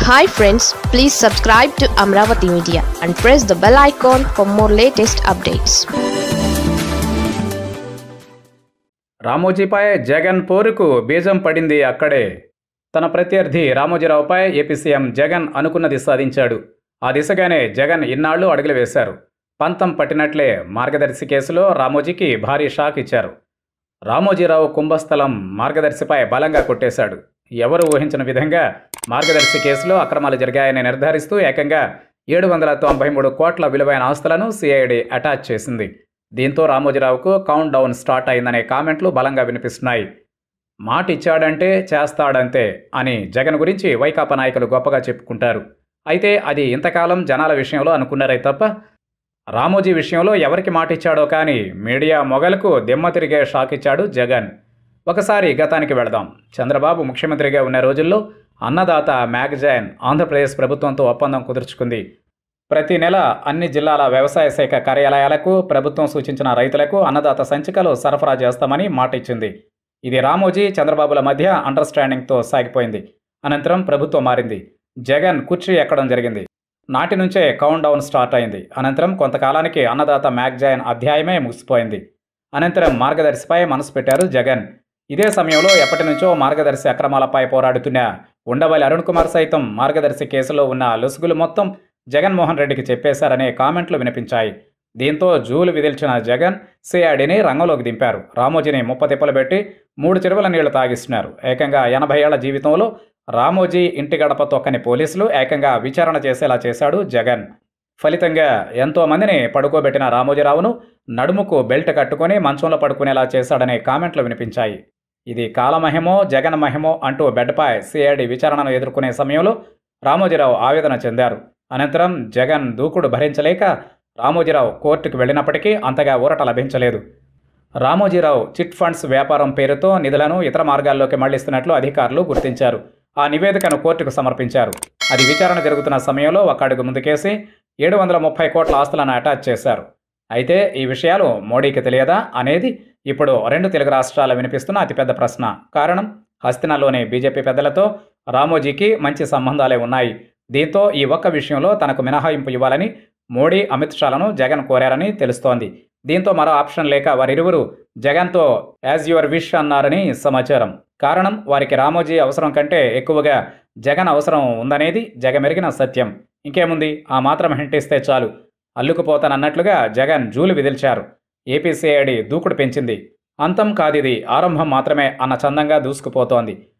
hi friends please subscribe to Amaravati media and press the bell icon for more latest updates రామోజీపై జగన్ పోరుకు బీజం పడింది అక్కడే తన ప్రత్యర్థి రామోజీరావుపై ఏపీ సీఎం జగన్ అనుకున్నది సాధించాడు ఆ దిశగానే జగన్ ఇన్నాళ్లు అడుగులు వేశారు పంతం పట్టినట్లే మార్గదర్శి కేసులో రామోజీకి భారీ షాక్ ఇచ్చారు రామోజీరావు కుంభస్థలం మార్గదర్శిపై బలంగా కొట్టేశాడు ఎవరు ఊహించిన విధంగా మార్గదర్శి కేసులో అక్రమాలు జరిగాయని నిర్ధారిస్తూ ఏకంగా ఏడు వందల తొంభై మూడు కోట్ల విలువైన ఆస్తులను సిఐడి అటాచ్ చేసింది దీంతో రామోజీరావుకు కౌంట్ డౌన్ స్టార్ట్ అయిందనే కామెంట్లు బలంగా వినిపిస్తున్నాయి మాట ఇచ్చాడంటే చేస్తాడంతే అని జగన్ గురించి వైకాపా నాయకులు గొప్పగా చెప్పుకుంటారు అయితే అది ఇంతకాలం జనాల విషయంలో అనుకున్నారే తప్ప రామోజీ విషయంలో ఎవరికి మాట ఇచ్చాడో కానీ మీడియా మొగలకు దిమ్మ తిరిగే షాక్ ఇచ్చాడు జగన్ ఒకసారి గతానికి వెళదాం చంద్రబాబు ముఖ్యమంత్రిగా ఉన్న రోజుల్లో అన్నదాత మ్యాగజైన్ ఆంధ్రప్రదేశ్ ప్రభుత్వంతో ఒప్పందం కుదుర్చుకుంది ప్రతి నెల అన్ని జిల్లాల వ్యవసాయ శాఖ కార్యాలయాలకు ప్రభుత్వం సూచించిన రైతులకు అన్నదాత సంచికలు సరఫరా చేస్తామని మాట ఇచ్చింది ఇది రామోజీ చంద్రబాబుల మధ్య అండర్స్టాండింగ్తో సాగిపోయింది అనంతరం ప్రభుత్వం మారింది జగన్ కుర్చీ ఎక్కడం జరిగింది నాటి నుంచే కౌంట్ డౌన్ స్టార్ట్ అయింది అనంతరం కొంతకాలానికి అన్నదాత మ్యాగజైన్ అధ్యాయమే ముగిసిపోయింది అనంతరం మార్గదర్శిపై మనసు పెట్టారు జగన్ ఇదే సమయంలో ఎప్పటి నుంచో మార్గదర్శి అక్రమాలపై పోరాడుతున్న ఉండవల్లి అరుణ్ కుమార్ సైతం మార్గదర్శి కేసులో ఉన్న లొసుగులు మొత్తం జగన్మోహన్ రెడ్డికి చెప్పేశారనే కామెంట్లు వినిపించాయి దీంతో జూలు విదిల్చిన జగన్ సిఐడిని రంగంలోకి దింపారు రామోజీని ముప్పతిప్పలు పెట్టి మూడు చెరువుల నీళ్లు తాగిస్తున్నారు ఏకంగా ఎనభై ఏళ్ల జీవితంలో రామోజీ ఇంటి గడప తొక్కని పోలీసులు ఏకంగా విచారణ చేసేలా చేశాడు జగన్ ఫలితంగా ఎంతో మందిని పడుకోబెట్టిన రామోజీరావును నడుముకు బెల్ట్ కట్టుకొని మంచంలో పడుకునేలా చేశాడనే కామెంట్లు వినిపించాయి ఇది కాలమహిమో జగన్ మహిమో అంటూ బెడ్పై సిఐడి విచారణను ఎదుర్కొనే సమయంలో రామోజీరావు ఆవేదన చెందారు అనంతరం జగన్ దూకుడు భరించలేక రామోజీరావు కోర్టుకు వెళ్ళినప్పటికీ అంతగా ఊరట లభించలేదు రామోజీరావు చిట్ ఫండ్స్ వ్యాపారం పేరుతో నిధులను ఇతర మార్గాల్లోకి మళ్లిస్తున్నట్లు అధికారులు గుర్తించారు ఆ నివేదికను కోర్టుకు సమర్పించారు అది విచారణ జరుగుతున్న సమయంలో ఒక అడుగు ముందుకేసి ఏడు వందల ముప్పై కోట్ల ఆస్తులను అటాచ్ చేశారు అయితే ఈ విషయాలు మోడీకి తెలియదా అనేది ఇప్పుడు రెండు తెలుగు రాష్ట్రాలు వినిపిస్తున్న అతిపెద్ద ప్రశ్న కారణం హస్తినాలోని బీజేపీ పెద్దలతో రామోజీకి మంచి సంబంధాలే ఉన్నాయి దీంతో ఈ ఒక్క విషయంలో తనకు మినహాయింపు ఇవ్వాలని మోడీ అమిత్ షాలను జగన్ కోరారని తెలుస్తోంది దీంతో మరో ఆప్షన్ లేక వారిరువురు జగన్తో యాజ్ యువర్ విష్ అన్నారని సమాచారం కారణం వారికి రామోజీ అవసరం కంటే ఎక్కువగా జగన్ అవసరం ఉందనేది జగమెరిగిన సత్యం ఇంకేముంది ఆ మాత్రం హింటిస్తే చాలు అల్లుకుపోతానన్నట్లుగా జగన్ జూలు విదిల్చారు ఏపీసీఐడి దూకుడు పెంచింది అంతం కాదిది ఆరంభం మాత్రమే అన్న చందంగా దూసుకుపోతోంది